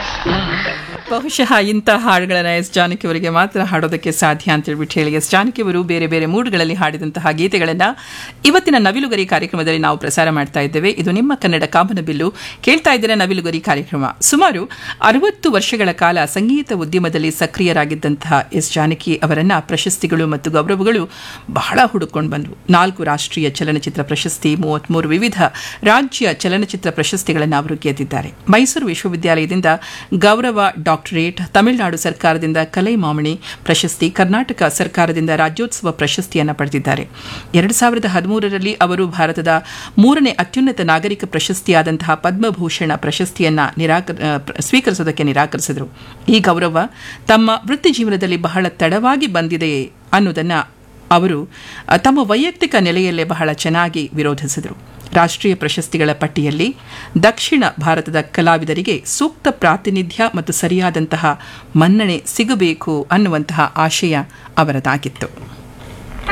ಬಹುಶಃ ಇಂಥ ಹಾಡುಗಳನ್ನ ಎಸ್ ಜಾನಕಿ ಅವರಿಗೆ ಮಾತ್ರ ಹಾಡೋದಕ್ಕೆ ಸಾಧ್ಯ ಅಂತ ಹೇಳ್ಬಿಟ್ಟು ಹೇಳಿ ಎಸ್ ಜಾನಕಿ ಅವರು ಬೇರೆ ಬೇರೆ ಮೂಡ್ಗಳಲ್ಲಿ ಹಾಡಿದಂತಹ ಗೀತೆಗಳನ್ನ ಇವತ್ತಿನ ನವಿಲುಗರಿ ಕಾರ್ಯಕ್ರಮದಲ್ಲಿ ನಾವು ಪ್ರಸಾರ ಮಾಡ್ತಾ ಇದ್ದೇವೆ ಇದು ನಿಮ್ಮ ಕನ್ನಡ ಕಾಮನಬಿಲ್ಲು ಕೇಳ್ತಾ ಇದ್ದೀರಾ ನವಿಲುಗರಿ ಕಾರ್ಯಕ್ರಮ ಸುಮಾರು ಅರವತ್ತು ವರ್ಷಗಳ ಕಾಲ ಸಂಗೀತ ಉದ್ಯಮದಲ್ಲಿ ಸಕ್ರಿಯರಾಗಿದ್ದಂತಹ ಎಸ್ ಜಾನಕಿ ಅವರನ್ನ ಪ್ರಶಸ್ತಿಗಳು ಮತ್ತು ಗೌರವಗಳು ಬಹಳ ಹುಡುಕೊಂಡು ಬಂದವು ನಾಲ್ಕು ರಾಷ್ಟ್ರೀಯ ಚಲನಚಿತ್ರ ಪ್ರಶಸ್ತಿ ಮೂವತ್ಮೂರು ವಿವಿಧ ರಾಜ್ಯ ಚಲನಚಿತ್ರ ಪ್ರಶಸ್ತಿಗಳನ್ನು ಅವರು ಗೆದ್ದಿದ್ದಾರೆ ಮೈಸೂರು ವಿಶ್ವವಿದ್ಯಾಲಯದಿಂದ ಗೌರವ ಡಾಕ್ಟರೇಟ್ ತಮಿಳುನಾಡು ಸರ್ಕಾರದಿಂದ ಕಲೈಮಾಮಣಿ ಪ್ರಶಸ್ತಿ ಕರ್ನಾಟಕ ಸರ್ಕಾರದಿಂದ ರಾಜ್ಯೋತ್ಸವ ಪ್ರಶಸ್ತಿಯನ್ನು ಪಡೆದಿದ್ದಾರೆ ಎರಡು ಸಾವಿರದ ಹದಿಮೂರರಲ್ಲಿ ಅವರು ಭಾರತದ ಮೂರನೇ ಅತ್ಯುನ್ನತ ನಾಗರಿಕ ಪ್ರಶಸ್ತಿಯಾದಂತಹ ಪದ್ಮಭೂಷಣ ಪ್ರಶಸ್ತಿಯನ್ನ ನಿರಾಕ ಸ್ವೀಕರಿಸೋದಕ್ಕೆ ನಿರಾಕರಿಸಿದರು ಈ ಗೌರವ ತಮ್ಮ ವೃತ್ತಿ ಜೀವನದಲ್ಲಿ ಬಹಳ ತಡವಾಗಿ ಬಂದಿದೆ ಅನ್ನೋದನ್ನ ಅವರು ತಮ್ಮ ವೈಯಕ್ತಿಕ ನೆಲೆಯಲ್ಲೇ ಬಹಳ ಚೆನ್ನಾಗಿ ವಿರೋಧಿಸಿದರು ರಾಷ್ಟ್ರೀಯ ಪ್ರಶಸ್ತಿಗಳ ಪಟ್ಟಿಯಲ್ಲಿ ದಕ್ಷಿಣ ಭಾರತದ ಕಲಾವಿದರಿಗೆ ಸೂಕ್ತ ಪ್ರಾತಿನಿಧ್ಯ ಮತ್ತು ಸರಿಯಾದಂತಹ ಮನ್ನಣೆ ಸಿಗಬೇಕು ಅನ್ನುವಂತಹ ಆಶಯ ಅವರದಾಗಿತ್ತು